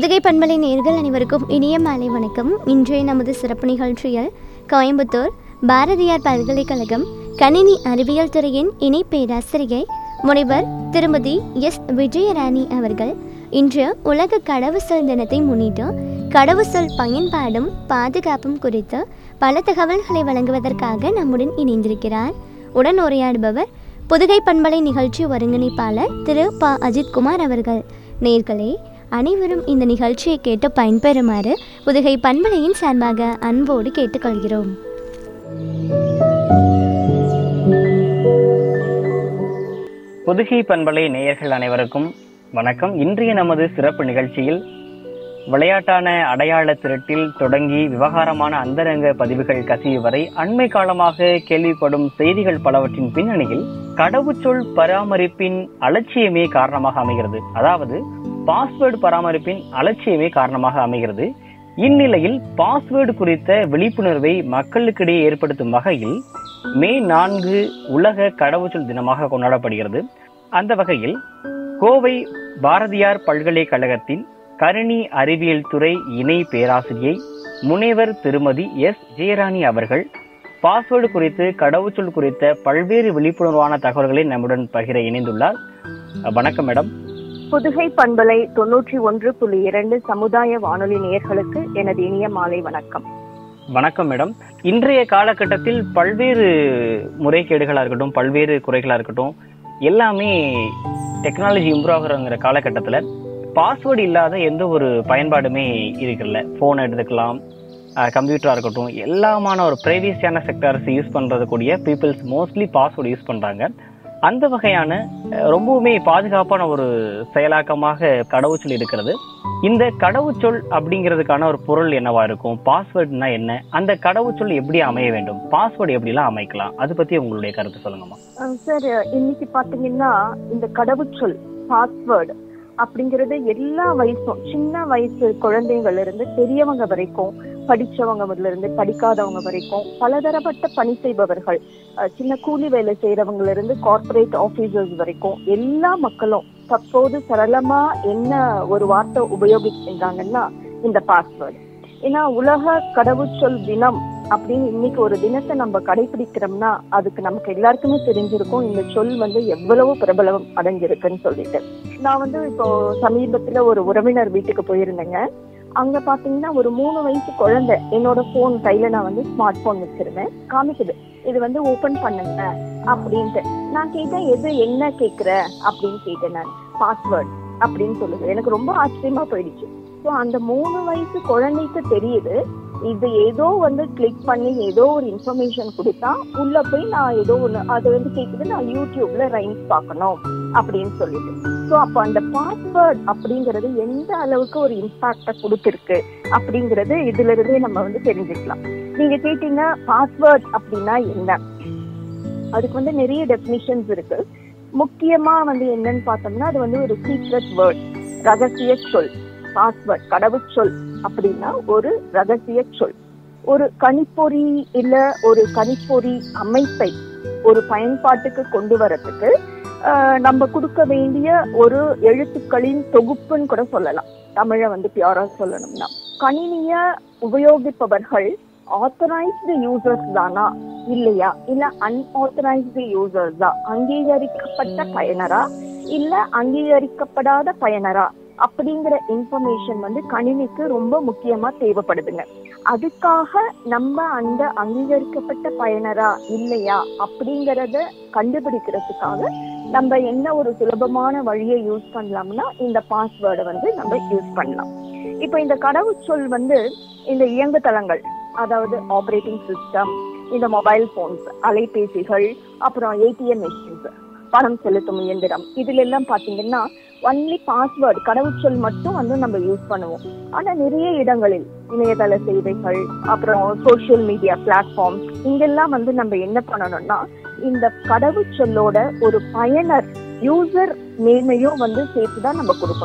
புதுகை பண்பலை நேர்கள் அனைவருக்கும் இனிய மாலை வணக்கம் இன்றைய நமது சிறப்பு நிகழ்ச்சியில் கோயம்புத்தூர் பாரதியார் பல்கலைக்கழகம் கணினி அறிவியல் துறையின் இணை பேராசிரியை முனைவர் திருமதி எஸ் விஜயராணி அவர்கள் இன்று உலக கடவுச்சொல் தினத்தை முன்னிட்டு கடவுச்சொல் பயன்பாடும் பாதுகாப்பும் குறித்து பல தகவல்களை வழங்குவதற்காக நம்முடன் இணைந்திருக்கிறார் உடன் உரையாடுபவர் புதுகை பண்பலை நிகழ்ச்சி ஒருங்கிணைப்பாளர் திரு ப அஜித்குமார் அவர்கள் நேர்களே அனைவரும் இந்த நிகழ்ச்சியை கேட்டு பயன்பெறுமாறு புதுகை பண்பலையின் சார்பாக அன்போடு கேட்டுக்கொள்கிறோம் புதுகை பண்பலை நேயர்கள் அனைவருக்கும் வணக்கம் இன்றைய நமது சிறப்பு நிகழ்ச்சியில் விளையாட்டான அடையாள திருட்டில் தொடங்கி விவகாரமான அந்தரங்க பதிவுகள் கசிவு வரை அண்மை காலமாக கேள்விப்படும் செய்திகள் பலவற்றின் பின்னணியில் கடவுச்சொல் பராமரிப்பின் அலட்சியமே காரணமாக அமைகிறது அதாவது பாஸ்வேர்டு பராமரிப்பின் அலட்சியமே காரணமாக அமைகிறது இந்நிலையில் பாஸ்வேர்டு குறித்த விழிப்புணர்வை மக்களுக்கிடையே ஏற்படுத்தும் வகையில் மே நான்கு உலக கடவுச்சொல் தினமாக கொண்டாடப்படுகிறது அந்த வகையில் கோவை பாரதியார் பல்கலைக்கழகத்தின் கணினி அறிவியல் துறை இணை பேராசிரியை முனைவர் திருமதி எஸ் ஜெயராணி அவர்கள் பாஸ்வேர்டு குறித்து கடவுச்சொல் குறித்த பல்வேறு விழிப்புணர்வான தகவல்களை நம்முடன் பகிர இணைந்துள்ளார் வணக்கம் மேடம் புதுகை பண்பலை தொன்னூற்றி ஒன்று புள்ளி இரண்டு சமுதாய வானொலி நேயர்களுக்கு எனது இனிய மாலை வணக்கம் வணக்கம் மேடம் இன்றைய காலகட்டத்தில் பல்வேறு முறைகேடுகளா இருக்கட்டும் பல்வேறு குறைகளா இருக்கட்டும் எல்லாமே டெக்னாலஜி இம்ப்ரூவ் ஆகுறங்கிற காலகட்டத்தில் பாஸ்வேர்டு இல்லாத எந்த ஒரு பயன்பாடுமே இருக்குல்ல ஃபோன் எடுத்துக்கலாம் கம்ப்யூட்டரா இருக்கட்டும் எல்லாமான ஒரு பிரைவேசியான செக்டர்ஸ் யூஸ் பண்றது கூடிய பீப்புள்ஸ் மோஸ்ட்லி பாஸ்வேர்டு யூஸ் பண்றாங்க அந்த வகையான அஹ், ரொம்பவுமே பாதுகாப்பான ஒரு செயலாக்கமாக கடவுச்சொல் இருக்கிறது இந்த கடவுச்சொல் அப்படிங்கிறதுக்கான ஒரு பொருள் என்னவா இருக்கும் பாஸ்வேர்டுனா என்ன அந்த கடவுச்சொல் எப்படி அமைய வேண்டும் பாஸ்வேர்டு எப்படிலாம் அமைக்கலாம் அது பத்தி உங்களுடைய கருத்து சொல்லுங்கம்மா அஹ் சார் இன்னைக்கு பாத்தீங்கன்னா இந்த கடவுச்சொல் பாஸ்வேர்டு அப்படிங்கறது எல்லா வயசும் சின்ன வயசு குழந்தைங்கள்ல இருந்து பெரியவங்க வரைக்கும் படிச்சவங்கல இருந்து படிக்காதவங்க வரைக்கும் பலதரப்பட்ட பணி செய்பவர்கள் அஹ் சின்ன கூலி வேலை செய்யறவங்கல இருந்து கார்ப்பரேட் ஆபீசர்ஸ் வரைக்கும் எல்லா மக்களும் தற்போது சரளமா என்ன ஒரு வார்த்தை உபயோகிக்கின்றாங்கன்னா இந்த பாஸ்வேர்டு ஏன்னா உலக கடவுச்சொல் தினம் அப்படின்னு இன்னைக்கு ஒரு தினத்தை நம்ம கடைபிடிக்கிறோம்னா அதுக்கு நமக்கு எல்லாருக்குமே தெரிஞ்சிருக்கும் இந்த சொல் வந்து எவ்வளவு பிரபலம் அடைஞ்சிருக்குன்னு சொல்லிட்டு நான் வந்து இப்போ சமீபத்துல ஒரு உறவினர் வீட்டுக்கு போயிருந்தேங்க அங்க பாத்தீங்கன்னா ஒரு மூணு வயசு குழந்தை என்னோட போன் கையில நான் வந்து ஸ்மார்ட் போன் வச்சிருந்தேன் காமிக்குது இது வந்து ஓபன் பண்ணுங்க அப்படின்ட்டு நான் கேட்டேன் எது என்ன கேக்குற அப்படின்னு கேட்டேன் நான் பாஸ்வேர்ட் அப்படின்னு சொல்லுது எனக்கு ரொம்ப ஆச்சரியமா போயிடுச்சு ஸோ அந்த மூணு வயசு குழந்தைக்கு தெரியுது இது ஏதோ வந்து கிளிக் பண்ணி ஏதோ ஒரு இன்ஃபர்மேஷன் கொடுத்தா உள்ள போய் நான் ஏதோ ஒண்ணு அது வந்து கேக்குது நான் யூடியூப்ல ரைம்ஸ் பார்க்கணும் அப்படின்னு சொல்லிட்டு ஸோ அப்போ அந்த பாஸ்வேர்ட் அப்படிங்கிறது எந்த அளவுக்கு ஒரு இம்பாக்ட கொடுத்துருக்கு அப்படிங்கறது இதுல இருந்தே நம்ம வந்து தெரிஞ்சுக்கலாம் நீங்க கேட்டீங்க பாஸ்வேர்ட் அப்படின்னா என்ன அதுக்கு வந்து நிறைய டெஃபினிஷன்ஸ் இருக்கு முக்கியமா வந்து என்னன்னு பார்த்தோம்னா அது வந்து ஒரு சீக்ரெட் வேர்ட் ரகசிய சொல் பாஸ்வேர்ட் கடவுச்சொல் அப்படின்னா ஒரு ரகசிய சொல் ஒரு கணிப்பொறி இல்ல ஒரு கணிப்பொறி அமைப்பை ஒரு பயன்பாட்டுக்கு கொண்டு வரதுக்கு ஆஹ், நம்ம கொடுக்க வேண்டிய ஒரு எழுத்துக்களின் தொகுப்புன்னு கூட சொல்லலாம் தமிழை வந்து பியூரா சொல்லணும்னா கணினிய உபயோகிப்பவர்கள் ஆத்தரைஸ்டு யூசர்ஸ் தானா இல்லையா இல்ல அன்ஆத்தரைஸ்டு யூசர்ஸ் தான் அங்கீகரிக்கப்பட்ட பயனரா இல்ல அங்கீகரிக்கப்படாத பயனரா அப்படிங்கிற இன்ஃபர்மேஷன் வந்து கணினிக்கு ரொம்ப முக்கியமா தேவைப்படுதுங்க அதுக்காக நம்ம அந்த அங்கீகரிக்கப்பட்ட பயனரா இல்லையா அப்படிங்கறத கண்டுபிடிக்கிறதுக்காக நம்ம என்ன ஒரு சுலபமான வழியை யூஸ் பண்ணலாம்னா இந்த பாஸ்வேர்டை வந்து நம்ம யூஸ் பண்ணலாம் இப்போ இந்த கடவுச்சொல் வந்து இந்த இயங்குதளங்கள் அதாவது ஆபரேட்டிங் சிஸ்டம் இந்த மொபைல் போன்ஸ் அலைபேசிகள் அப்புறம் ஏடிஎம் மிஷின்ஸ் பணம் செலுத்தும் இயந்திரம் இதுல எல்லாம் பாத்தீங்கன்னா ஒன்லி பாஸ்வேர்டு கடவுச்சொல் மட்டும் வந்து நம்ம யூஸ் பண்ணுவோம் ஆனா நிறைய இடங்களில் இணையதள சேவைகள் அப்புறம் சோஷியல் மீடியா பிளாட்ஃபார்ம் இங்கெல்லாம் வந்து நம்ம என்ன பண்ணணும்னா இந்த கடவுச்சொல்லோட ஒரு பயனர் யூசர் நேமையும் வந்து சேர்த்து தான் நம்ம கொடுக்கணும்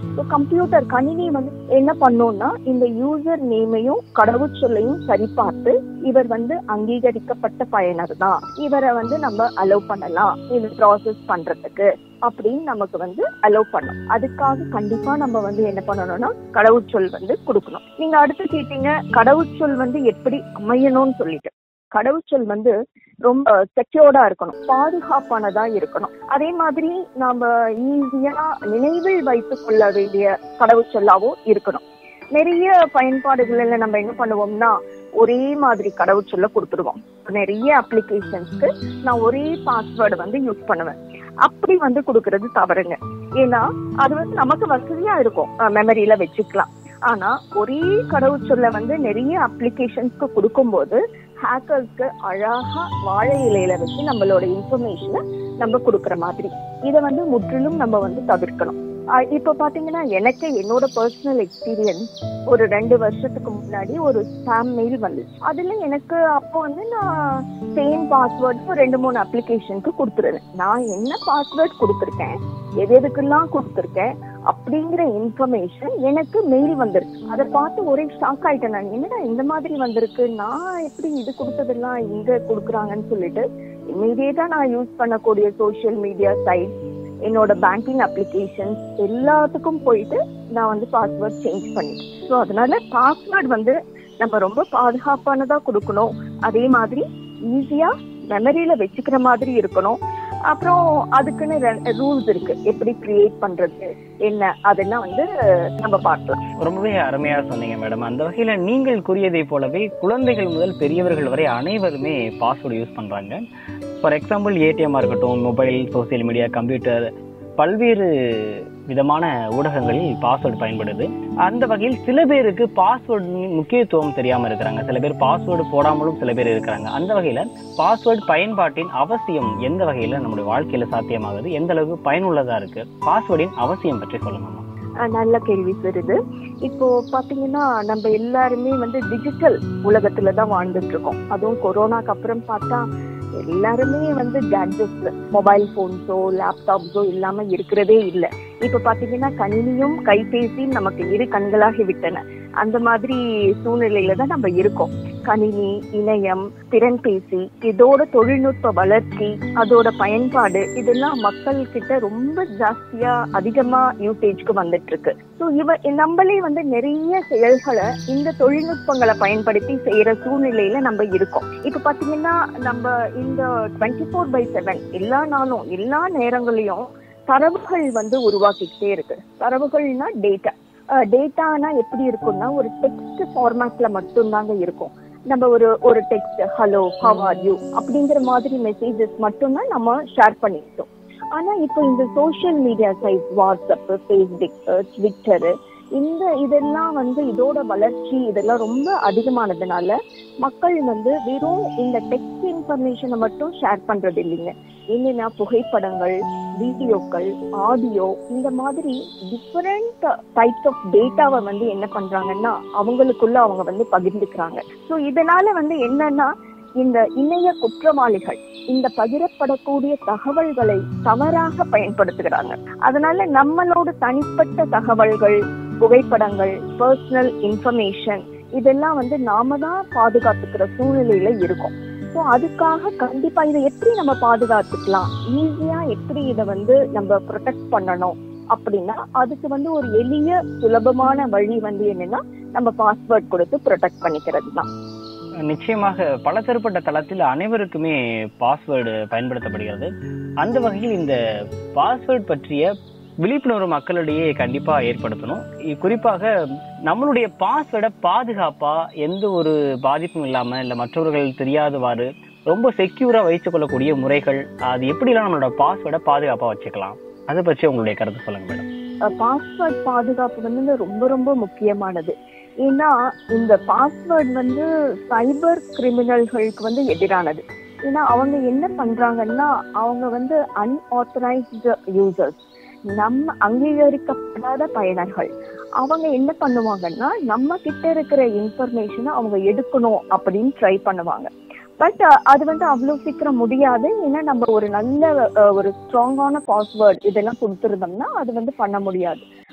ஸோ கம்ப்யூட்டர் கணினி வந்து என்ன பண்ணும்னா இந்த யூசர் நேமையும் கடவுச்சொல்லையும் சரிபார்த்து இவர் வந்து அங்கீகரிக்கப்பட்ட பயனர் தான் இவரை வந்து நம்ம அலோவ் பண்ணலாம் இது ப்ராசஸ் பண்றதுக்கு அப்படின்னு நமக்கு வந்து அலோவ் பண்ணும் அதுக்காக கண்டிப்பா நம்ம வந்து என்ன பண்ணணும்னா கடவுச்சொல் வந்து கொடுக்கணும் நீங்க அடுத்து கேட்டீங்க கடவுச்சொல் வந்து எப்படி அமையணும்னு சொல்லிட்டு கடவுச்சொல் வந்து ரொம்ப செக்யூர்டா இருக்கணும் பாதுகாப்பானதா இருக்கணும் அதே மாதிரி நாம ஈஸியா நினைவில் வைத்துக் கொள்ள வேண்டிய கடவுச்சொல்லாவும் இருக்கணும் நிறைய பயன்பாடுகள்ல நம்ம என்ன பண்ணுவோம்னா ஒரே மாதிரி கடவுச்சொல்ல கொடுத்துருவோம் நிறைய அப்ளிகேஷன்ஸ்க்கு நான் ஒரே பாஸ்வேர்டு வந்து யூஸ் பண்ணுவேன் அப்படி வந்து கொடுக்கறது தவறுங்க ஏன்னா அது வந்து நமக்கு வசதியா இருக்கும் மெமரியில வச்சுக்கலாம் ஆனா ஒரே கடவுச்சொல்ல வந்து நிறைய அப்ளிகேஷன்ஸ்க்கு கொடுக்கும்போது ஹேக்கர்ஸ்க்கு அழகா வாழை இலையில வச்சு நம்மளோட இன்ஃபர்மேஷனை நம்ம கொடுக்குற மாதிரி இதை வந்து முற்றிலும் நம்ம வந்து தவிர்க்கணும் ஆஹ் இப்ப பாத்தீங்கன்னா எனக்கு என்னோட பர்சனல் எக்ஸ்பீரியன்ஸ் ஒரு ரெண்டு வருஷத்துக்கு முன்னாடி ஒரு ஸ்பாம் மெயில் வந்துச்சு அதுல எனக்கு அப்போ வந்து நான் சேம் பாஸ்வேர்டு ரெண்டு மூணு அப்ளிகேஷனுக்கு கொடுத்துருவேன் நான் என்ன பாஸ்வேர்ட் கொடுத்துருக்கேன் எது எதுக்கெல்லாம் கொடுத்துருக்கேன் அப்படிங்கிற இன்ஃபர்மேஷன் எனக்கு மெயில் வந்திருக்கு அதை பார்த்து ஒரே ஷாக் ஆயிட்டேன் நான் என்னடா இந்த மாதிரி வந்திருக்கு நான் எப்படி இது கொடுத்ததெல்லாம் இங்க கொடுக்குறாங்கன்னு சொல்லிட்டு இமீடியட்டா நான் யூஸ் பண்ணக்கூடிய சோஷியல் மீடியா சைட் என்னோட பேங்கிங் அப்ளிகேஷன்ஸ் எல்லாத்துக்கும் போயிட்டு நான் வந்து பாஸ்வேர்ட் சேஞ்ச் பண்ணிட்டேன் ஸோ அதனால பாஸ்வேர்ட் வந்து நம்ம ரொம்ப பாதுகாப்பானதா கொடுக்கணும் அதே மாதிரி ஈஸியா மெமரியில வச்சுக்கிற மாதிரி இருக்கணும் அப்புறம் அதுக்குன்னு ரூல்ஸ் இருக்கு எப்படி கிரியேட் பண்றது என்ன அதெல்லாம் வந்து நம்ம பார்க்கலாம் ரொம்பவே அருமையா சொன்னீங்க மேடம் அந்த வகையில நீங்கள் கூறியதை போலவே குழந்தைகள் முதல் பெரியவர்கள் வரை அனைவருமே பாஸ்வேர்டு யூஸ் பண்றாங்க ஃபார் எக்ஸாம்பிள் ஏடிஎம்மா இருக்கட்டும் மொபைல் சோசியல் மீடியா கம்ப்யூட்டர் பல்வேறு விதமான ஊடகங்களில் பாஸ்வேர்டு பயன்படுது அந்த வகையில் சில பேருக்கு பாஸ்வேர்டு முக்கியத்துவம் தெரியாம இருக்கிறாங்க சில பேர் பாஸ்வேர்டு போடாமலும் சில பேர் இருக்கிறாங்க அந்த வகையில பாஸ்வேர்டு பயன்பாட்டின் அவசியம் எந்த வகையில நம்முடைய வாழ்க்கையில சாத்தியமாகுது எந்த அளவுக்கு பயனுள்ளதா இருக்கு பாஸ்வேர்டின் அவசியம் பற்றி சொல்லுங்கம்மா அஹ் நல்ல கேள்வி சார் இது இப்போ பாத்தீங்கன்னா நம்ம எல்லாருமே வந்து டிஜிட்டல் உலகத்துல தான் வாழ்ந்துட்டு இருக்கோம் அதுவும் கொரோனாக்கு அப்புறம் பார்த்தா எல்லாருமே வந்து கேட்ஜெட்ஸ் மொபைல் போன்ஸோ லேப்டாப்ஸோ இல்லாம இருக்கிறதே இல்லை இப்ப பாத்தீங்கன்னா கணினியும் கைபேசியும் நமக்கு இரு கண்களாகி விட்டன அந்த மாதிரி சூழ்நிலையில தான் நம்ம இருக்கோம் கணினி இணையம் திறன்பேசி இதோட தொழில்நுட்ப வளர்ச்சி அதோட பயன்பாடு இதெல்லாம் மக்கள் கிட்ட ரொம்ப ஜாஸ்தியா அதிகமா யூசேஜ்க்கு வந்துட்டு இருக்கு ஸோ இவ நம்மளே வந்து நிறைய செயல்களை இந்த தொழில்நுட்பங்களை பயன்படுத்தி செய்யற சூழ்நிலையில நம்ம இருக்கோம் இப்ப பாத்தீங்கன்னா நம்ம இந்த டுவெண்ட்டி ஃபோர் பை செவன் எல்லா நாளும் எல்லா நேரங்களையும் தரவுகள் வந்து உருவாக்கிக்கிட்டே இருக்கு தரவுகள்னா டேட்டா டேட்டானா எப்படி இருக்கும்னா ஒரு டெக்ஸ்ட் ஃபார்மேட்ல மட்டும்தாங்க இருக்கும் நம்ம ஒரு ஒரு text hello how are you அப்படிங்கிற மாதிரி மெசேஜஸ் மட்டும்தான் நம்ம ஷேர் பண்ணிக்கிட்டோம் ஆனா இப்போ இந்த social media site WhatsApp Facebook Twitter இந்த இதெல்லாம் வந்து இதோட வளர்ச்சி இதெல்லாம் ரொம்ப அதிகமானதுனால மக்கள் வந்து வெறும் இந்த டெக்ஸ்ட் இன்ஃபர்மேஷனை மட்டும் ஷேர் பண்றது இல்லைங்க என்னென்ன புகைப்படங்கள் வீடியோக்கள் ஆடியோ இந்த மாதிரி டிஃபரெண்ட் டைப்ஸ் ஆஃப் டேட்டாவை வந்து என்ன பண்றாங்கன்னா அவங்களுக்குள்ள அவங்க வந்து பகிர்ந்துக்கிறாங்க ஸோ இதனால வந்து என்னன்னா இந்த இணைய குற்றவாளிகள் இந்த பகிரப்படக்கூடிய தகவல்களை தவறாக பயன்படுத்துகிறாங்க அதனால நம்மளோட தனிப்பட்ட தகவல்கள் புகைப்படங்கள் பர்சனல் இன்ஃபர்மேஷன் இதெல்லாம் வந்து நாம தான் பாதுகாத்துக்கிற சூழ்நிலையில இருக்கும் ஸோ அதுக்காக கண்டிப்பா இதை எப்படி நம்ம பாதுகாத்துக்கலாம் ஈஸியா எப்படி இதை வந்து நம்ம ப்ரொடெக்ட் பண்ணணும் அப்படின்னா அதுக்கு வந்து ஒரு எளிய சுலபமான வழி வந்து என்னன்னா நம்ம பாஸ்வேர்ட் கொடுத்து ப்ரொடெக்ட் பண்ணிக்கிறது தான் நிச்சயமாக பலதரப்பட்ட தளத்தில் அனைவருக்குமே பாஸ்வேர்டு பயன்படுத்தப்படுகிறது அந்த வகையில் இந்த பாஸ்வேர்ட் பற்றிய விழிப்புணர்வு மக்களிடையே கண்டிப்பா ஏற்படுத்தணும் இ- குறிப்பாக நம்மளுடைய பாஸ்வேர்டை பாதுகாப்பா எந்த ஒரு பாதிப்பும் இல்லாம இல்ல மற்றவர்கள் தெரியாதவாறு ரொம்ப செக்யூரா வைத்துக் கொள்ளக்கூடிய முறைகள் அது எப்படிலாம் நம்மளோட பாஸ்வேர்டை பாதுகாப்பா வச்சுக்கலாம் அதை பற்றி உங்களுடைய கருத்து சொல்லுங்க மேடம் பாஸ்வேர்ட் பாதுகாப்பு வந்து ரொம்ப ரொம்ப முக்கியமானது ஏன்னா இந்த பாஸ்வேர்ட் வந்து சைபர் கிரிமினல்களுக்கு வந்து எதிரானது ஏன்னா அவங்க என்ன பண்றாங்கன்னா அவங்க வந்து அன்ஆத்தரைஸ்டு யூசர்ஸ் நம்ம அங்கீகரிக்கப்படாத பயனர்கள் அவங்க என்ன பண்ணுவாங்கன்னா நம்ம கிட்ட இருக்கிற இன்ஃபர்மேஷனை அவங்க எடுக்கணும் அப்படின்னு ட்ரை பண்ணுவாங்க பட் அது வந்து அவ்வளோ சீக்கிரம் முடியாது ஏன்னா நம்ம ஒரு நல்ல அஹ், ஒரு ஸ்ட்ராங்கான பாஸ்வேர்ட் இதெல்லாம் கொடுத்துருந்தோம்னா அது வந்து பண்ண முடியாது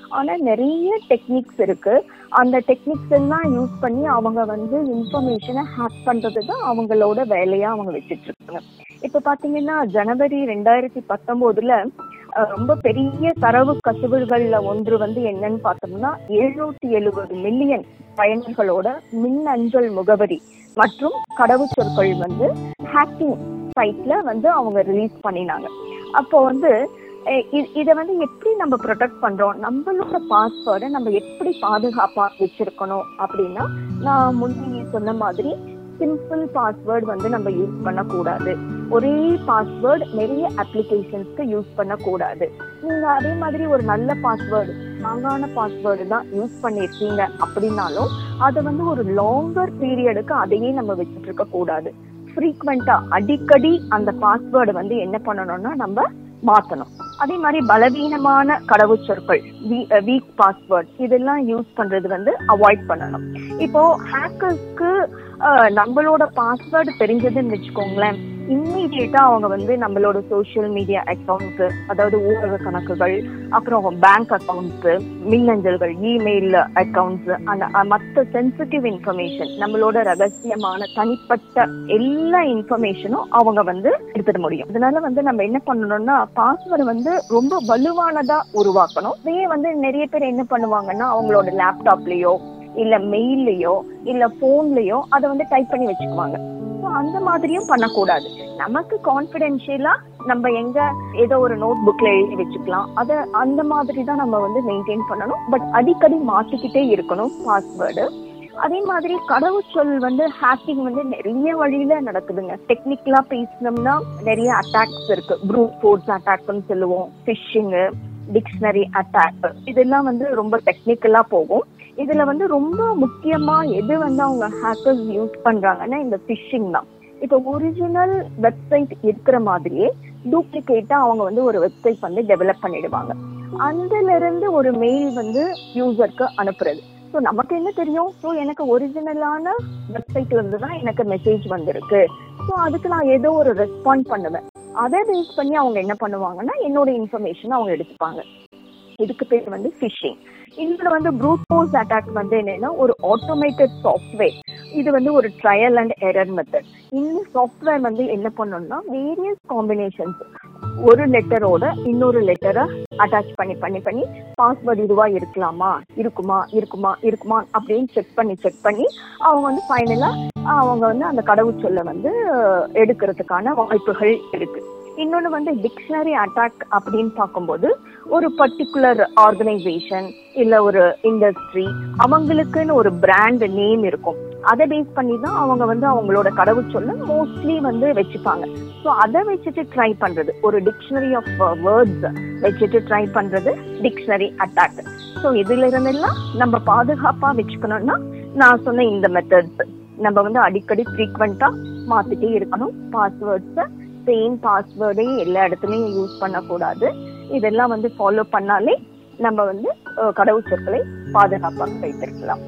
ஆனா நிறைய டெக்னிக்ஸ் இருக்கு அந்த டெக்னிக்ஸ் எல்லாம் யூஸ் பண்ணி அவங்க வந்து இன்ஃபர்மேஷனை ஹேக் பண்றது தான் அவங்களோட வேலையா அவங்க வச்சுட்டு இருக்காங்க இப்ப பாத்தீங்கன்னா ஜனவரி ரெண்டாயிரத்தி பத்தொன்பதுல அஹ், ரொம்ப பெரிய தரவு கசிவுகள்ல ஒன்று வந்து என்னன்னு பார்த்தோம்னா எழுநூத்தி எழுபது மில்லியன் பயனர்களோட மின்னஞ்சல் முகவரி மற்றும் கடவுச்சொற்கள் வந்து ஹேக்கிங் சைட்ல வந்து அவங்க ரிலீஸ் பண்ணினாங்க அப்போ வந்து அஹ் இ- இத வந்து எப்படி நம்ம ப்ரொடெக்ட் பண்றோம் நம்மளோட பாஸ்வேர்டை நம்ம எப்படி பாதுகாப்பா வச்சிருக்கணும் அப்படின்னா நான் முன்னாடி சொன்ன மாதிரி சிம்பிள் பாஸ்வேர்டு வந்து நம்ம யூஸ் பண்ணக்கூடாது ஒரே பாஸ்வேர்டு நிறைய அப்ளிகேஷன்ஸ்க்கு யூஸ் பண்ணக்கூடாது நீங்க அதே மாதிரி ஒரு நல்ல பாஸ்வேர்டு ஸ்ட்ராங்கான பாஸ்வேர்டு தான் யூஸ் பண்ணிருக்கீங்க அப்படின்னாலும் அதை வந்து ஒரு லாங்கர் பீரியடுக்கு அதையே நம்ம வச்சுட்டு இருக்க கூடாது ஃப்ரீக்வெண்டா அடிக்கடி அந்த பாஸ்வேர்டு வந்து என்ன பண்ணணும்னா நம்ம மாத்தணும் அதே மாதிரி பலவீனமான கடவுச்சொற்கள் வீக் பாஸ்வேர்ட் இதெல்லாம் யூஸ் பண்றது வந்து அவாய்ட் பண்ணணும் இப்போ ஹேக்கர்ஸ்க்கு நம்மளோட பாஸ்வேர்டு தெரிஞ்சதுன்னு வச்சுக்கோங்களேன் இம்மீடியட்டா அவங்க வந்து நம்மளோட சோஷியல் மீடியா அக்கௌண்ட்ஸ் அதாவது ஊடக கணக்குகள் அப்புறம் பேங்க் அக்கௌண்ட்ஸ் மின்னஞ்சல்கள் இமெயில் அக்கௌண்ட்ஸ் அந்த அஹ், மத்த சென்சிட்டிவ் இன்ஃபர்மேஷன் நம்மளோட ரகசியமான தனிப்பட்ட எல்லா இன்ஃபர்மேஷனும் அவங்க வந்து எடுத்துட முடியும் அதனால வந்து நம்ம என்ன பண்ணணும்னா பாஸ்வேர்டு வந்து ரொம்ப வலுவானதா உருவாக்கணும் இதே வந்து நிறைய பேர் என்ன பண்ணுவாங்கன்னா அவங்களோட லேப்டாப்லயோ இல்ல மெயில்லயோ இல்ல போன்லயோ அதை வந்து டைப் பண்ணி வச்சுக்குவாங்க So, அந்த மாதிரியும் பண்ணக்கூடாது நமக்கு கான்பிடென்ஷியலா நம்ம எங்க ஏதோ ஒரு நோட் புக்ல எழுதி வச்சுக்கலாம் அத அந்த மாதிரி தான் நம்ம வந்து மெயின்டைன் பண்ணணும் பட் அடிக்கடி மாத்திக்கிட்டே இருக்கணும் பாஸ்வேர்டு அதே மாதிரி கடவுச்சொல் வந்து ஹேக்கிங் வந்து நிறைய வழியில நடக்குதுங்க டெக்னிக்கலா பேசினோம்னா நிறைய அட்டாக்ஸ் இருக்கு ப்ரூட் ஃபோர்ஸ் அட்டாக்னு சொல்லுவோம் ஃபிஷிங் டிக்ஷனரி அட்டாக் இதெல்லாம் வந்து ரொம்ப டெக்னிக்கலா போகும் இதுல வந்து ரொம்ப முக்கியமா எது வந்து அவங்க ஹேக்கர்ஸ் யூஸ் பண்றாங்கன்னா இந்த ஃபிஷிங் தான் இப்போ ஒரிஜினல் வெப்சைட் இருக்கிற மாதிரியே டூப்ளிகேட்டா அவங்க வந்து ஒரு வெப்சைட் வந்து டெவலப் பண்ணிடுவாங்க அதுல இருந்து ஒரு மெயில் வந்து யூசருக்கு அனுப்புறது ஸோ நமக்கு என்ன தெரியும் ஸோ எனக்கு ஒரிஜினலான வெப்சைட்ல இருந்து தான் எனக்கு மெசேஜ் வந்திருக்கு ஸோ அதுக்கு நான் ஏதோ ஒரு ரெஸ்பாண்ட் பண்ணுவேன் அதை பேஸ் பண்ணி அவங்க என்ன பண்ணுவாங்கன்னா என்னோட இன்ஃபர்மேஷன் அவங்க எடுத்துப்பாங்க இதுக்கு பேர் வந்து ஃபிஷிங் இன்னொன்று வந்து ப்ரூட் ஃபோர்ஸ் அட்டாக் வந்து என்னன்னா ஒரு ஆட்டோமேட்டட் சாஃப்ட்வேர் இது வந்து ஒரு ட்ரையல் அண்ட் எரர் மெத்தட் இந்த சாஃப்ட்வேர் வந்து என்ன பண்ணணும்னா வேரியஸ் காம்பினேஷன்ஸ் ஒரு லெட்டரோட இன்னொரு லெட்டரை அட்டாச் பண்ணி பண்ணி பண்ணி பாஸ்வேர்டு இதுவா இருக்கலாமா இருக்குமா இருக்குமா இருக்குமா அப்படின்னு செக் பண்ணி செக் பண்ணி அவங்க வந்து ஃபைனலா அவங்க வந்து அந்த கடவுச்சொல்லை வந்து அஹ், எடுக்கிறதுக்கான வாய்ப்புகள் இருக்கு இன்னொன்று வந்து டிக்ஷனரி அட்டாக் அப்படின்னு பார்க்கும்போது ஒரு பர்டிகுலர் ஆர்கனைசேஷன் இல்ல ஒரு இண்டஸ்ட்ரி அவங்களுக்குன்னு ஒரு பிராண்ட் நேம் இருக்கும் அதை பேஸ் பண்ணி தான் அவங்க வந்து அவங்களோட கடவுச்சொல்ல மோஸ்ட்லி வந்து வச்சுப்பாங்க ஸோ அதை வச்சுட்டு ட்ரை பண்றது ஒரு டிக்ஷனரி ஆஃப் வேர்ட்ஸ் வச்சுட்டு ட்ரை பண்றது டிக்ஷனரி அட்டாக் ஸோ இதுல இருந்தெல்லாம் நம்ம பாதுகாப்பா வச்சுக்கணும்னா நான் சொன்ன இந்த மெத்தட்ஸ் நம்ம வந்து அடிக்கடி ஃப்ரீக்வெண்டா மாத்திட்டே இருக்கணும் பாஸ்வேர்ட்ஸை சேம் பாஸ்வேர்டே எல்லா இடத்துலயும் யூஸ் பண்ணக்கூடாது இதெல்லாம் வந்து ஃபாலோ பண்ணாலே நம்ம வந்து அஹ், கடவுச்சொற்களை பாதுகாப்பாக வைத்திருக்கலாம்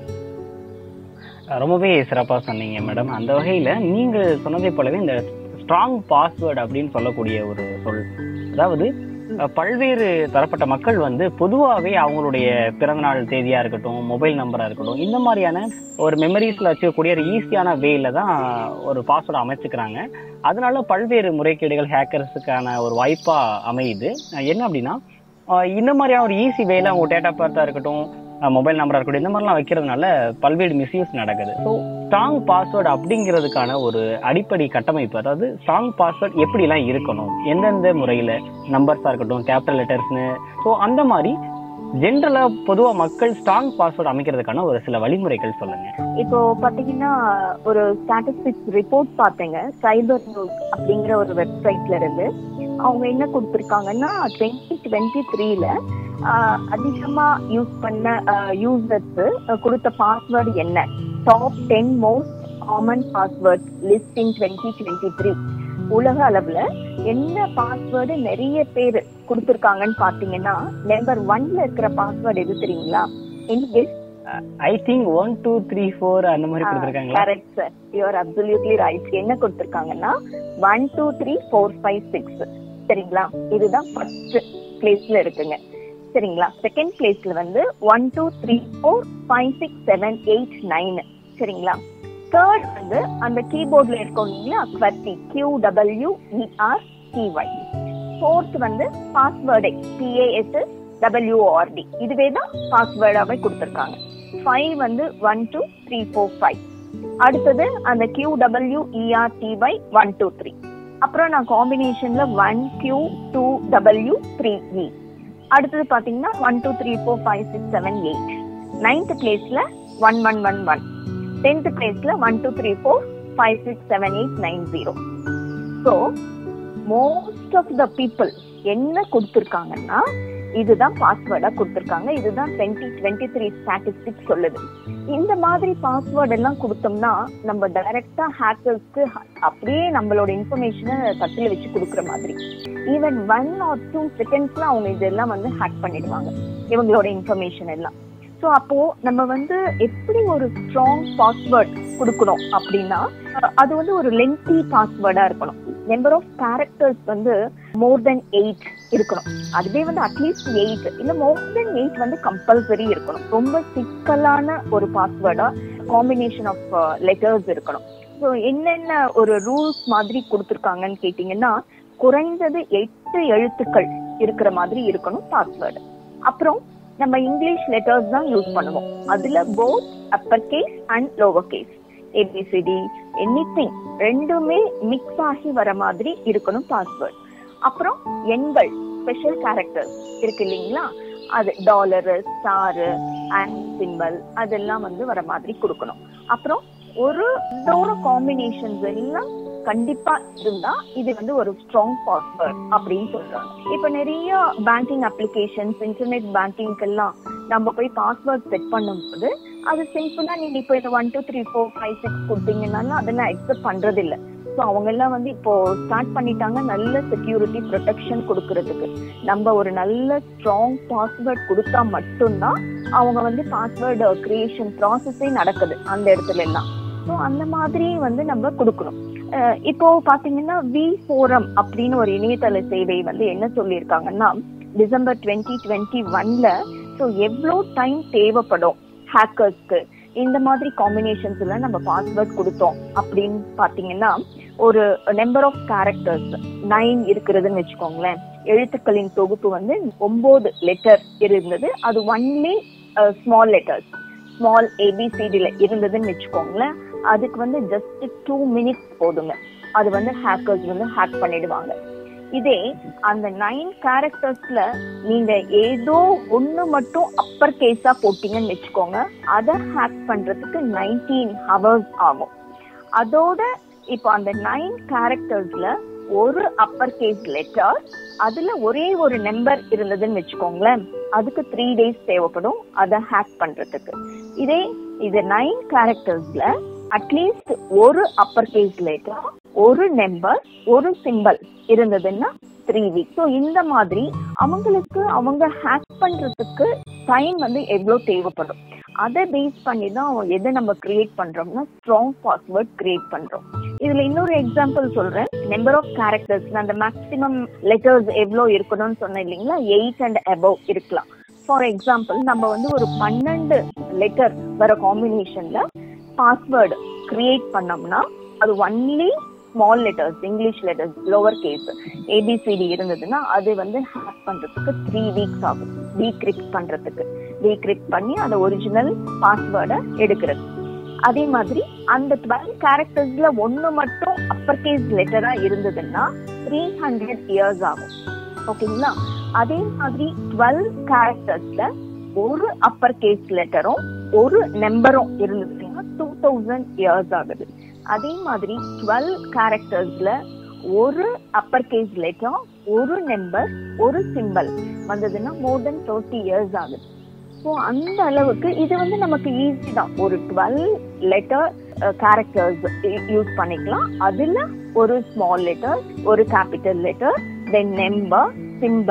ரொம்பவே சிறப்பா சொன்னீங்க மேடம் அந்த வகையில நீங்க சொன்னதை போலவே இந்த ஸ்ட்ராங் பாஸ்வேர்டு அப்படின்னு சொல்லக்கூடிய ஒரு சொல் அதாவது அஹ், பல்வேறு தரப்பட்ட மக்கள் வந்து பொதுவாகவே அவங்களுடைய பிறந்தநாள் தேதியா இருக்கட்டும் மொபைல் நம்பரா இருக்கட்டும் இந்த மாதிரியான ஒரு மெமரிஸ்ல வச்சுக்கக்கூடிய ஒரு ஈஸியான வேல தான் ஒரு பாஸ்வேர்டு அமைச்சுக்கிறாங்க அதனால பல்வேறு முறைகேடுகள் ஹேக்கர்ஸுக்கான ஒரு வாய்ப்பா அமையுது அஹ் என்ன அப்படின்னா அஹ் இந்த மாதிரியான ஒரு ஈஸி வேல அவங்க டேட்டா பார்த்தா இருக்கட்டும் மொபைல் நம்பரா இருக்கட்டும் இந்த மாதிரிலாம் வைக்கிறதுனால பல்வேறு மிஸ்யூஸ் நடக்குது ஸோ ஸ்ட்ராங் பாஸ்வேர்டு அப்படிங்கிறதுக்கான ஒரு அடிப்படை கட்டமைப்பு அதாவது ஸ்ட்ராங் பாஸ்வேர்ட் எப்படிலாம் இருக்கணும் எந்தெந்த முறையில நம்பர்ஸா இருக்கட்டும் கேபிட்டல் லெட்டர்ஸ்னு ஸோ அந்த மாதிரி ஜென்ரலா பொதுவா மக்கள் ஸ்ட்ராங் பாஸ்வேர்டு அமைக்கிறதுக்கான ஒரு சில வழிமுறைகள் சொல்லுங்க இப்போ பாத்தீங்கன்னா ஒரு ஸ்டாட்டிஸ்டிக்ஸ் ரிப்போர்ட் பார்த்தேங்க சைபர் நியூஸ் அப்படிங்கிற ஒரு வெப்சைட்ல இருந்து அவங்க என்ன கொடுத்துருக்காங்கன்னா டுவெண்ட்டி டுவெண்ட்டி த்ரீல அதிகமா யூஸ் பண்ண யூசர்ஸ் கொடுத்த பாஸ்வேர்டு என்ன top ten most common password list in twenty twenty three உலக அளவுல என்ன பாஸ்வேர்டு நிறைய பேர் கொடுத்துருக்காங்கன்னு பாத்தீங்கன்னா நம்பர் ஒன்ல இருக்கிற பாஸ்வேர்டு எது தெரியுங்களா எனக்கு I think one two three four அந்த மாதிரி கொடுத்துருக்காங்களா correct sir you're absolutely right என்ன கொடுத்திருக்காங்கன்னா one two three four five six சரிங்களா இதுதான் ஃபர்ஸ்ட் பிளேஸ்ல இருக்குங்க சரிங்களா செகண்ட் பிளேஸ்ல வந்து one two three four five six seven eight nine சரிங்களா தேர்ட் வந்து அந்த கீபோர்ட்ல இருக்கும் இல்லைங்களா QWERTY Q W E R T Y fourth வந்து பாஸ்வேர்டை பிஏஎஸ்எஸ் டபிள்யூஆர்டி இதுவே தான் பாஸ்வேர்டாவே கொடுத்துருக்காங்க ஃபைவ் வந்து one two three four five அடுத்தது அந்த Q W E R T Y one two three அப்புறம் நான் காம்பினேஷன்ல one Q two W three E அடுத்தது பாத்தீங்கன்னா one two three four five six seven eight ninth பிளேஸ்ல one one one one tenth பிளேஸ்ல one two three four five six seven eight nine zero so most of the people என்ன கொடுத்துருக்காங்கன்னா இதுதான் பாஸ்வேர்டா கொடுத்துருக்காங்க இதுதான் twenty twenty three statistics சொல்லுது இந்த மாதிரி பாஸ்வேர்ட் எல்லாம் கொடுத்தோம்னா நம்ம டைரக்டா ஹேக்கர்ஸ்க்கு அப்படியே நம்மளோட இன்ஃபர்மேஷனை தட்டில் வச்சு கொடுக்குற மாதிரி ஈவன் ஒன் ஆர் டூ செகண்ட்ஸ்ல அவங்க இதெல்லாம் வந்து ஹேக் பண்ணிடுவாங்க இவங்களோட இன்ஃபர்மேஷன் எல்லாம் ஸோ அப்போ நம்ம வந்து எப்படி ஒரு ஸ்ட்ராங் பாஸ்வேர்ட் கொடுக்கணும் அப்படின்னா அஹ் அது வந்து ஒரு லென்த்தி பாஸ்வேர்டா இருக்கணும் நம்பர் ஆஃப் கேரக்டர்ஸ் வந்து மோர் தென் எயிட் இருக்கணும் அதுவே வந்து அட்லீஸ்ட் எயிட் இல்ல மோர் தென் எயிட் வந்து கம்பல்சரி இருக்கணும் ரொம்ப சிக்கலான ஒரு பாஸ்வேர்டா காம்பினேஷன் ஆஃப் லெட்டர்ஸ் இருக்கணும் ஸோ என்னென்ன ஒரு ரூல்ஸ் மாதிரி கொடுத்துருக்காங்கன்னு கேட்டிங்கன்னா குறைந்தது எட்டு எழுத்துக்கள் இருக்கிற மாதிரி இருக்கணும் பாஸ்வேர்டு அப்புறம் நம்ம இங்கிலீஷ் லெட்டர்ஸ் தான் யூஸ் பண்ணுவோம் அதுல both upper case and lower case A B C D anything ரெண்டுமே மிக்ஸ் ஆகி வர மாதிரி இருக்கணும் பாஸ்வேர்ட் அப்புறம் எண்கள் ஸ்பெஷல் கேரக்டர்ஸ் இருக்கு இல்லைங்களா அது டாலரு ஸ்டாரு அண்ட் சிம்பல் அதெல்லாம் வந்து வர மாதிரி கொடுக்கணும் அப்புறம் ஒரு இதோட காம்பினேஷன்ஸ் எல்லாம் கண்டிப்பா இருந்தா இது வந்து ஒரு ஸ்ட்ராங் பாஸ்வேர்ட் அப்படின்னு சொல்றாங்க இப்ப நிறைய பேங்கிங் அப்ளிகேஷன்ஸ் இன்டர்நெட் பேங்கிங்க்கெல்லாம் நம்ம போய் பாஸ்வேர்ட் செட் பண்ணும்போது அது சிம்பிளா நீங்க இப்போ இந்த one two three four five six கொடுத்தீங்கன்னாலும் அதெல்லாம் அக்செப்ட் பண்றது இல்ல ஸோ அவங்க எல்லாம் வந்து இப்போ ஸ்டார்ட் பண்ணிட்டாங்க நல்ல செக்யூரிட்டி ப்ரொடெக்ஷன் கொடுக்கறதுக்கு நம்ம ஒரு நல்ல ஸ்ட்ராங் பாஸ்வேர்ட் கொடுத்தா மட்டும்தான் அவங்க வந்து பாஸ்வேர்டு கிரியேஷன் ப்ராசஸே நடக்குது அந்த இடத்துல எல்லாம் ஸோ அந்த மாதிரி வந்து நம்ம கொடுக்கணும் அஹ் இப்போ பாத்தீங்கன்னா வி ஃபோரம் அப்படின்னு ஒரு இணையதள சேவை வந்து என்ன சொல்லியிருக்காங்கன்னா டிசம்பர் டுவெண்ட்டி டுவெண்ட்டி ஒன்ல ஸோ எவ்வளோ டைம் தேவைப்படும் ஹேக்கர்ஸ்க்கு இந்த மாதிரி காம்பினேஷன்ஸ்ல நம்ம பாஸ்வேர்ட் கொடுத்தோம் அப்படின்னு பாத்தீங்கன்னா ஒரு நம்பர் ஆஃப் கேரக்டர்ஸ் நைன் இருக்கிறதுன்னு வச்சுக்கோங்களேன் எழுத்துக்களின் தொகுப்பு வந்து ஒன்பது லெட்டர் இருந்தது அது ஒன்லி ஸ்மால் லெட்டர்ஸ் ஸ்மால் ஏபிசிடில இருந்ததுன்னு வச்சுக்கோங்களேன் அதுக்கு வந்து ஜஸ்ட் டூ மினிட்ஸ் போதுங்க அது வந்து ஹேக்கர்ஸ் வந்து ஹேக் பண்ணிடுவாங்க இதே அந்த நைன் கேரக்டர்ஸ்ல நீங்க ஏதோ ஒண்ணு மட்டும் அப்பர் கேஸா போட்டீங்கன்னு வச்சுக்கோங்க அதை ஹேக் பண்றதுக்கு நைன்டீன் ஹவர்ஸ் ஆகும் அதோட இப்போ அந்த நைன் கேரக்டர்ஸ்ல ஒரு அப்பர் கேஸ் லெட்டர் அதுல ஒரே ஒரு நம்பர் இருந்ததுன்னு வச்சுக்கோங்களேன் அதுக்கு த்ரீ டேஸ் தேவைப்படும் அதை ஹேக் பண்றதுக்கு இதே இது நைன் கேரக்டர்ஸ்ல அட்லீஸ்ட் ஒரு அப்பர் கேஸ் லெட்டர் ஒரு நம்பர் ஒரு சிம்பல் இருந்ததுன்னா த்ரீ வீக் ஸோ இந்த மாதிரி அவங்களுக்கு அவங்க ஹேக் பண்றதுக்கு டைம் வந்து எவ்வளோ தேவைப்படும் அதை பேஸ் பண்ணி தான் அவங்க எதை நம்ம கிரியேட் பண்றோம்னா ஸ்ட்ராங் பாஸ்வேர்ட் கிரியேட் பண்றோம் இதுல இன்னொரு எக்ஸாம்பிள் சொல்றேன் நம்பர் ஆஃப் கேரக்டர்ஸ் அந்த மேக்ஸிமம் லெட்டர்ஸ் எவ்வளோ இருக்கணும்னு சொன்னேன் இல்லைங்களா எயிட் அண்ட் அபவ் இருக்கலாம் ஃபார் எக்ஸாம்பிள் நம்ம வந்து ஒரு பன்னெண்டு லெட்டர் வர காம்பினேஷன்ல பாஸ்வேர்டு கிரியேட் பண்ணோம்னா அது only small letters English letters lower case A B C D இருந்ததுன்னா அது வந்து ஹேக் பண்றதுக்கு த்ரீ வீக்ஸ் ஆகும் டீக்ரிப்ட் பண்றதுக்கு டீக்ரிப்ட் பண்ணி அந்த ஒரிஜினல் பாஸ்வேர்டை எடுக்கிறது அதே மாதிரி அந்த டுவெல் கேரக்டர்ஸ்ல ஒன்னு மட்டும் அப்பர் கேஸ் லெட்டரா இருந்ததுன்னா த்ரீ ஹண்ட்ரட் இயர்ஸ் ஆகும் ஓகேங்களா அதே மாதிரி டுவெல் கேரக்டர்ஸ்ல ஒரு அப்பர் கேஸ் லெட்டரும் ஒரு நம்பரும் இருந்ததுன்னா டூ தௌசண்ட் இயர்ஸ் ஆகுது அதே மாதிரி டுவெல் கேரக்டர்ஸ்ல ஒரு அப்பர் கேஸ் லெட்டர் ஒரு நம்பர் ஒரு சிம்பல் வந்ததுன்னா மோர் தென் தேர்ட்டி இயர்ஸ் ஆகுது ஸோ அந்த அளவுக்கு இது வந்து நமக்கு ஈஸி தான் ஒரு டுவெல் லெட்டர் கேரக்டர்ஸ் யூஸ் பண்ணிக்கலாம் அதுல ஒரு ஸ்மால் லெட்டர் ஒரு capital letter then number symbol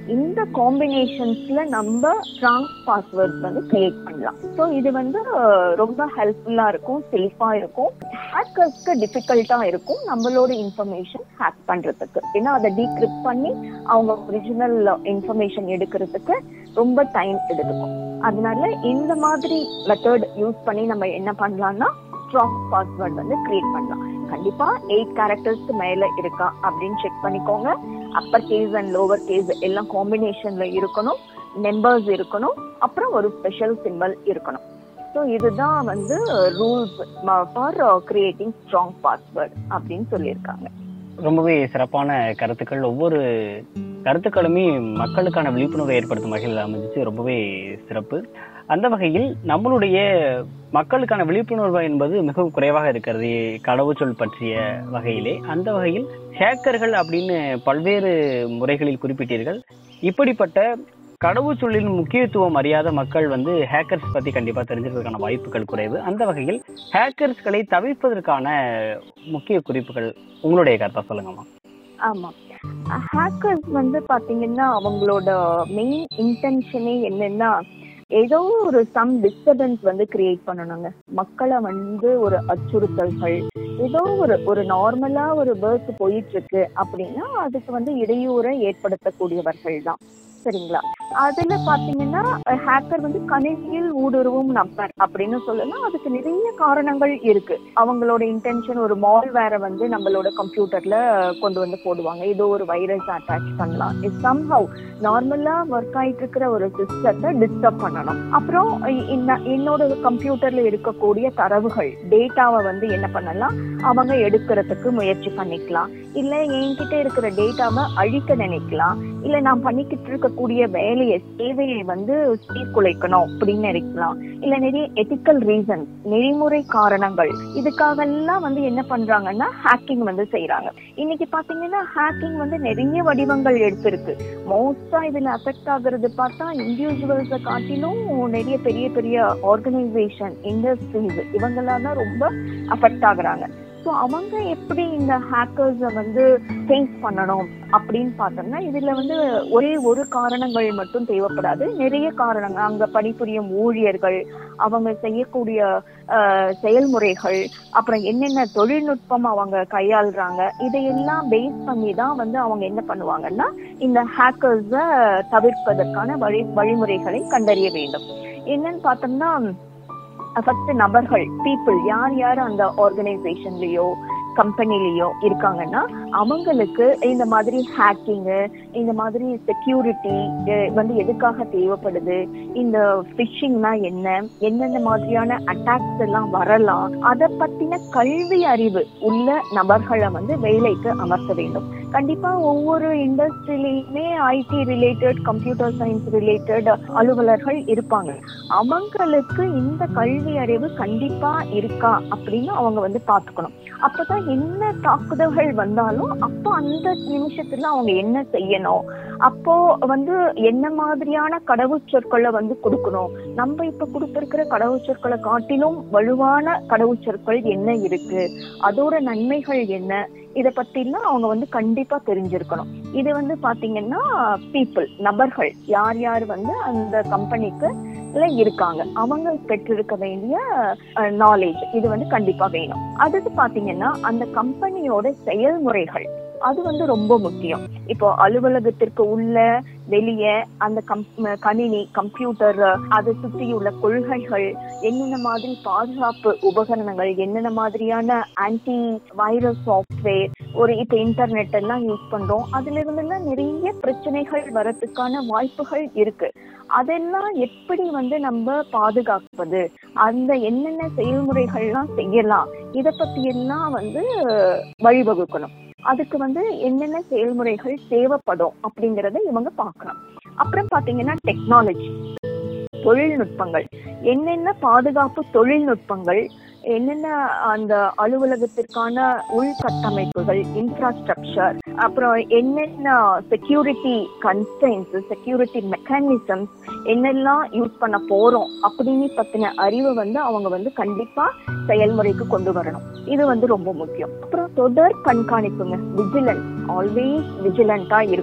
இந்த காம்பினேஷன்ஸ்ல நம்ம ஸ்ட்ராங் பாஸ்வேர்ட்ஸ் வந்து கிரியேட் பண்ணலாம் ஸோ இது வந்து அஹ், ரொம்ப ஹெல்ப்ஃபுல்லா இருக்கும் சேஃபா இருக்கும் ஹேக்கர்ஸ்க்கு டிஃபிகல்ட்டா இருக்கும் நம்மளோட இன்ஃபர்மேஷன் ஹேக் பண்றதுக்கு ஏன்னா அதை டீக்ரிப்ட் பண்ணி அவங்க ஒரிஜினல் இன்ஃபர்மேஷன் எடுக்கிறதுக்கு ரொம்ப டைம் எடுத்துக்கும் அதனால இந்த மாதிரி மெத்தட் யூஸ் பண்ணி நம்ம என்ன பண்ணலாம்னா ஸ்ட்ராங் பாஸ்வேர்ட் வந்து கிரியேட் பண்ணலாம் கண்டிப்பா எயிட் கேரக்டர்ஸ்க்கு மேல இருக்கா அப்படின்னு செக் பண்ணிக்கோங்க upper case and lower case எல்லாம் காம்பினேஷன்ல இருக்கணும் நம்பர்ஸ் இருக்கணும் அப்புறம் ஒரு ஸ்பெஷல் சிம்பல் இருக்கணும் ஸோ இதுதான் வந்து rules for creating strong password அப்படின்னு சொல்லியிருக்காங்க ரொம்பவே சிறப்பான கருத்துக்கள் ஒவ்வொரு கருத்துக்களுமே மக்களுக்கான விழிப்புணர்வை ஏற்படுத்தும் வகையில் அமைஞ்சிச்சு ரொம்பவே சிறப்பு அந்த வகையில் நம்மளுடைய மக்களுக்கான விழிப்புணர்வு என்பது மிகவும் குறைவாக இருக்கிறது கடவுச்சொல் பற்றிய வகையிலே அந்த வகையில் ஹேக்கர்கள் அப்படின்னு பல்வேறு முறைகளில் குறிப்பிட்டீர்கள் இப்படிப்பட்ட கடவுச்சொல்லின் முக்கியத்துவம் அறியாத மக்கள் வந்து ஹேக்கர்ஸ் பத்தி கண்டிப்பா தெரிஞ்சிருக்கிறதுக்கான வாய்ப்புகள் குறைவு அந்த வகையில் ஹேக்கர்ஸ்களை தவிர்ப்பதற்கான முக்கிய குறிப்புகள் உங்களுடைய கருத்தா சொல்லுங்கம்மா ஆமா ஹேக்கர்ஸ் வந்து பாத்தீங்கன்னா அவங்களோட மெயின் இன்டென்ஷனே என்னன்னா ஏதோ ஒரு சம் டிஸ்டர்பன்ஸ் வந்து கிரியேட் பண்ணணுங்க மக்களை வந்து ஒரு அச்சுறுத்தல்கள் ஏதோ ஒரு ஒரு நார்மலா ஒரு பேர்த் போயிட்டு இருக்கு அப்படின்னா அதுக்கு வந்து இடையூறை ஏற்படுத்தக்கூடியவர்கள் தான் சரிங்களா அதுல பாத்தீங்கன்னா ஹேக்கர் வந்து கணினியில் ஊடுருவும் நபர் அப்படின்னு சொல்லலாம் அதுக்கு நிறைய காரணங்கள் இருக்கு அவங்களோட இன்டென்ஷன் ஒரு மால் வேற வந்து நம்மளோட கம்ப்யூட்டர்ல கொண்டு வந்து போடுவாங்க ஏதோ ஒரு வைரஸ் அட்டாச் பண்ணலாம் சம்ஹவ் நார்மலா ஒர்க் ஆயிட்டு இருக்கிற ஒரு சிஸ்டத்தை டிஸ்டர்ப் பண்ணணும் அப்புறம் இ- இந்த- என்னோட கம்ப்யூட்டர்ல இருக்கக்கூடிய தரவுகள் டேட்டாவை வந்து என்ன பண்ணலாம் அவங்க எடுக்கிறதுக்கு முயற்சி பண்ணிக்கலாம் இல்ல என்கிட்ட இருக்கிற டேட்டாவை அழிக்க நினைக்கலாம் இல்ல நான் பண்ணிக்கிட்டு இருக்கக்கூடிய வேலையை சேவையை வந்து சீர்குலைக்கணும் அப்படின்னு நினைக்கலாம் இல்ல நிறைய எத்திக்கல் ரீசன் நெறிமுறை காரணங்கள் இதுக்காக எல்லாம் வந்து என்ன பண்றாங்கன்னா ஹேக்கிங் வந்து செய்யறாங்க இன்னைக்கு பாத்தீங்கன்னா ஹேக்கிங் வந்து நிறைய வடிவங்கள் எடுத்திருக்கு மோஸ்டா இதுல அஃபெக்ட் ஆகுறது பார்த்தா இண்டிவிஜுவல்ஸை காட்டிலும் நிறைய பெரிய பெரிய ஆர்கனைசேஷன் இண்டஸ்ட்ரீஸ் இவங்கெல்லாம் தான் ரொம்ப அஃபெக்ட் ஆகுறாங்க ஸோ அவங்க எப்படி இந்த ஹேக்கர்ஸை வந்து ஃபேஸ் பண்ணணும் அப்படின்னு பார்த்தோம்னா இதுல வந்து ஒரே ஒரு காரணங்கள் மட்டும் தேவைப்படாது நிறைய காரணங்கள் அங்க பணிபுரியும் ஊழியர்கள் அவங்க செய்யக்கூடிய அஹ், செயல்முறைகள் அப்புறம் என்னென்ன தொழில்நுட்பம் அவங்க கையாளுறாங்க இதையெல்லாம் பேஸ் பண்ணி தான் வந்து அவங்க என்ன பண்ணுவாங்கன்னா இந்த ஹேக்கர்ஸை தவிர்ப்பதற்கான வழி வழிமுறைகளை கண்டறிய வேண்டும் என்னன்னு பார்த்தோம்னா ஃபர்ஸ்ட் நபர்கள் பீப்புள் யார் யார் அந்த ஆர்கனைசேஷன்லயோ கம்பெனிலயோ இருக்காங்கன்னா அவங்களுக்கு இந்த மாதிரி ஹேக்கிங்கு இந்த மாதிரி செக்யூரிட்டி வந்து எதுக்காக தேவைப்படுது இந்த ஃபிஷிங்னா என்ன என்னென்ன மாதிரியான அட்டாக்ஸ் எல்லாம் வரலாம் அதை பத்தின கல்வி அறிவு உள்ள நபர்களை வந்து வேலைக்கு அமர்த்த வேண்டும் கண்டிப்பா ஒவ்வொரு இண்டஸ்ட்ரியிலையுமே IT related computer science related அலுவலர்கள் இருப்பாங்க அவங்களுக்கு இந்த கல்வி அறிவு கண்டிப்பா இருக்கா அப்படின்னு அவங்க வந்து பாத்துக்கணும் அப்பதான் என்ன தாக்குதல்கள் வந்தாலும் அப்போ அந்த நிமிஷத்துல அவங்க என்ன செய்யணும் அப்போ வந்து என்ன மாதிரியான கடவுச்சொற்களை வந்து கொடுக்கணும் நம்ம இப்ப கொடுத்திருக்கிற கடவுச்சொற்களை காட்டிலும் வலுவான கடவுச்சொற்கள் என்ன இருக்கு அதோட நன்மைகள் என்ன இத பத்திலாம் அவங்க வந்து கண்டிப்பா தெரிஞ்சிருக்கணும் இது வந்து பாத்தீங்கன்னா பீப்புள் நபர்கள் யார் யார் வந்து அந்த கம்பெனிக்கு இருக்காங்க அவங்க பெற்றிருக்க வேண்டிய நாலேஜ் இது வந்து கண்டிப்பா வேணும் அடுத்து பாத்தீங்கன்னா அந்த கம்பெனியோட செயல்முறைகள் அது வந்து ரொம்ப முக்கியம் இப்போ அலுவலகத்திற்கு உள்ள வெளியே அந்த கம் கணினி கம்ப்யூட்டர் அதை சுற்றியுள்ள கொள்கைகள் என்னென்ன மாதிரி பாதுகாப்பு உபகரணங்கள் என்னென்ன மாதிரியான ஆன்டி வைரஸ் சாஃப்ட்வேர் ஒரு இப்போ இன்டர்நெட் எல்லாம் யூஸ் பண்றோம் அதுல இருந்தெல்லாம் நிறைய பிரச்சனைகள் வரதுக்கான வாய்ப்புகள் இருக்கு அதெல்லாம் எப்படி வந்து நம்ம பாதுகாப்பது அந்த என்னென்ன செயல்முறைகள்லாம் செய்யலாம் இத பத்தி எல்லாம் வந்து வழிவகுக்கணும் அதுக்கு வந்து என்னென்ன செயல்முறைகள் தேவைப்படும் அப்படிங்கறத இவங்க பார்க்கணும் அப்புறம் பாத்தீங்கன்னா டெக்னாலஜி தொழில்நுட்பங்கள் என்னென்ன பாதுகாப்பு தொழில்நுட்பங்கள் என்னென்ன அந்த அலுவலகத்திற்கான உள்கட்டமைப்புகள் இன்ஃப்ராஸ்ட்ரக்சர் அப்புறம் என்னென்ன செக்யூரிட்டி கன்ஸ்டன்ஸ் செக்யூரிட்டி மெக்கானிசம்ஸ் என்னெல்லாம் யூஸ் பண்ண போறோம் அப்படின்னு பத்தின அறிவை வந்து அவங்க வந்து கண்டிப்பா செயல்முறைக்கு கொண்டு வரணும் இது வந்து ரொம்ப முக்கியம் அப்புறம் தொடர் கண்காணிப்புங்க விஜிலன்ஸ் ஆல்வேஸ் விஜிலண்டா இருக்கணும்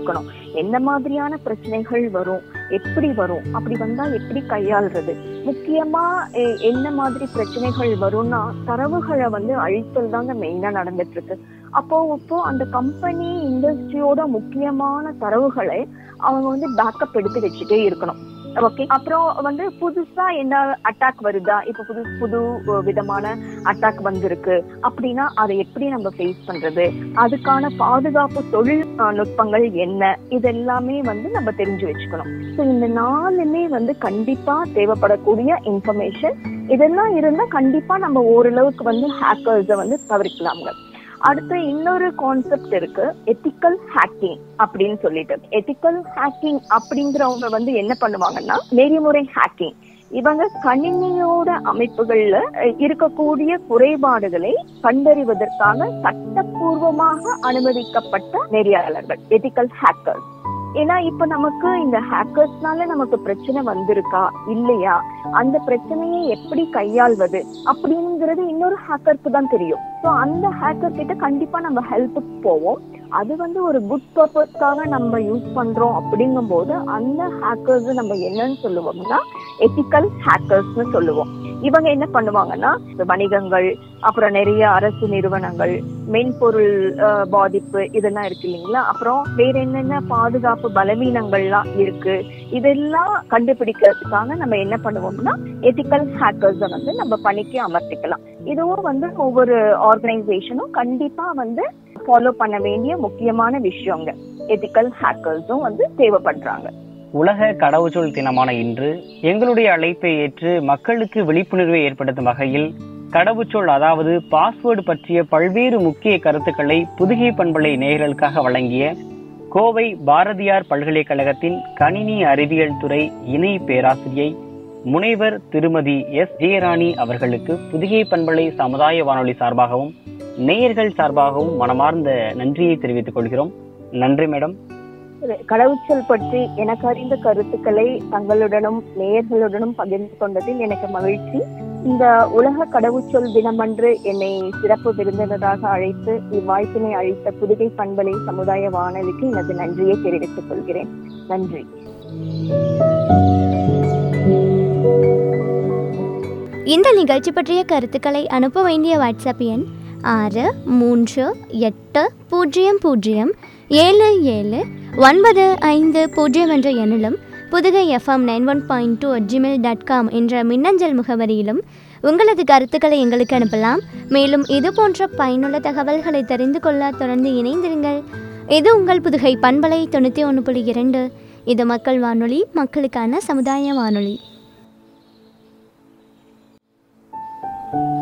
என்ன மாதிரியான பிரச்சனைகள் வரும் எப்படி வரும் அப்படி வந்தா எப்படி கையாள்றது முக்கியமா எ- என்ன மாதிரி பிரச்சனைகள் வரும்னா தரவுகளை வந்து அழித்தல் தாங்க மெயினா நடந்துட்டு இருக்கு அப்போ இப்போ அந்த கம்பெனி இண்டஸ்ட்ரியோட முக்கியமான தரவுகளை அவங்க வந்து பேக்கப் எடுத்து வச்சுட்டே இருக்கணும் ஓகே அப்புறம் வந்து புதுசா என்ன அட்டாக் வருதா இப்ப புது புது அஹ், விதமான அட்டாக் வந்திருக்கு அப்படின்னா அதை எப்படி நம்ம ஃபேஸ் பண்றது அதுக்கான பாதுகாப்பு தொழில் அஹ், நுட்பங்கள் என்ன இதெல்லாமே வந்து நம்ம தெரிஞ்சு வச்சுக்கணும் ஸோ இந்த நாலுமே வந்து கண்டிப்பா தேவைப்படக்கூடிய இன்ஃபர்மேஷன் இதெல்லாம் இருந்தா கண்டிப்பா நம்ம ஓரளவுக்கு வந்து ஹேக்கர்ஸை வந்து தவிர்க்கலாம்ங்க அடுத்து இன்னொரு கான்செப்ட் இருக்கு எத்திக்கல் ஹேக்கிங் அப்படின்னு சொல்லிட்டு எத்திக்கல் ஹேக்கிங் அப்படிங்கிறவங்க வந்து என்ன பண்ணுவாங்கன்னா நெறிமுறை ஹேக்கிங் இவங்க கணினியோட அமைப்புகள்ல அஹ், இருக்கக்கூடிய குறைபாடுகளை கண்டறிவதற்காக சட்டப்பூர்வமாக அனுமதிக்கப்பட்ட நெறியாளர்கள் எத்திக்கல் ஹேக்கர்ஸ் ஏன்னா இப்ப நமக்கு இந்த ஹேக்கர்ஸ்னால நமக்கு பிரச்சனை வந்திருக்கா இல்லையா அந்த பிரச்சனையை எப்படி கையாள்வது அப்படிங்கிறது இன்னொரு ஹேக்கருக்கு தான் தெரியும் ஸோ அந்த ஹேக்கர் கிட்ட கண்டிப்பா நம்ம ஹெல்ப்புக்கு போவோம் அது வந்து ஒரு குட் பர்பஸ்க்காக நம்ம யூஸ் பண்றோம் அப்படிங்கும்போது அந்த ஹேக்கர்ஸ் நம்ம என்னன்னு சொல்லுவோம்னா எத்திக்கல் ஹேக்கர்ஸ்னு சொல்லுவோம் இவங்க என்ன பண்ணுவாங்கன்னா இந்த வணிகங்கள் அப்புறம் நிறைய அரசு நிறுவனங்கள் மென்பொருள் அஹ், பாதிப்பு இதெல்லாம் இருக்கு இல்லைங்களா அப்புறம் வேற என்னென்ன பாதுகாப்பு பலவீனங்கள்லாம் இருக்கு இதெல்லாம் கண்டுபிடிக்கிறதுக்காக நம்ம என்ன பண்ணுவோம்னா எத்திக்கல் ஹேக்கர்ஸை வந்து நம்ம பணிக்கு அமர்த்திக்கலாம் இதுவும் வந்து ஒவ்வொரு ஆர்கனைசேஷனும் கண்டிப்பா வந்து ஃபாலோ பண்ண வேண்டிய முக்கியமான விஷயங்க எத்திக்கல் ஹேக்கர்ஸும் வந்து தேவைப்படுறாங்க உலக கடவுச்சொல் தினமான இன்று எங்களுடைய அழைப்பை ஏற்று மக்களுக்கு விழிப்புணர்வை ஏற்படுத்தும் வகையில் கடவுச்சொல் அதாவது பாஸ்வேர்டு பற்றிய பல்வேறு முக்கிய கருத்துக்களை புதுகை பண்பலை நேயர்களுக்காக வழங்கிய கோவை பாரதியார் பல்கலைக்கழகத்தின் கணினி அறிவியல் துறை இணை பேராசிரியை முனைவர் திருமதி எஸ் ஜெயராணி அவர்களுக்கு புதுகை பண்பலை சமுதாய வானொலி சார்பாகவும் நேயர்கள் சார்பாகவும் மனமார்ந்த நன்றியை தெரிவித்துக் கொள்கிறோம் நன்றி மேடம் கடவுச்சொல் பற்றி எனக்கு அறிந்த கருத்துக்களை தங்களுடனும் நேயர்களுடனும் பகிர்ந்து கொண்டதில் எனக்கு மகிழ்ச்சி இந்த உலக கடவுச்சொல் தினமன்று என்னை சிறப்பு விருந்தினராக அழைத்து இவ்வாய்ப்பினை அளித்த புதுகை பண்பலை சமுதாய வானொலிக்கு எனது நன்றியை தெரிவித்துக் கொள்கிறேன் நன்றி இந்த நிகழ்ச்சி பற்றிய கருத்துக்களை அனுப்ப வேண்டிய வாட்ஸ்அப் எண் ஆறு மூன்று எட்டு பூஜ்ஜியம் பூஜ்ஜியம் ஏழு ஏழு ஒன்பது ஐந்து பூஜ்ஜியம் என்ற எண்ணிலும் Puthugai FM nine one point two Gmail dot com என்ற மின்னஞ்சல் முகவரியிலும் உங்களது கருத்துக்களை எங்களுக்கு அனுப்பலாம் மேலும் இது போன்ற பயனுள்ள தகவல்களை தெரிந்து கொள்ள தொடர்ந்து இணைந்திருங்கள் இது உங்கள் புதுகை பண்பலை தொண்ணூற்றி ஒன்று புள்ளி இரண்டு இது மக்கள் வானொலி மக்களுக்கான சமுதாய வானொலி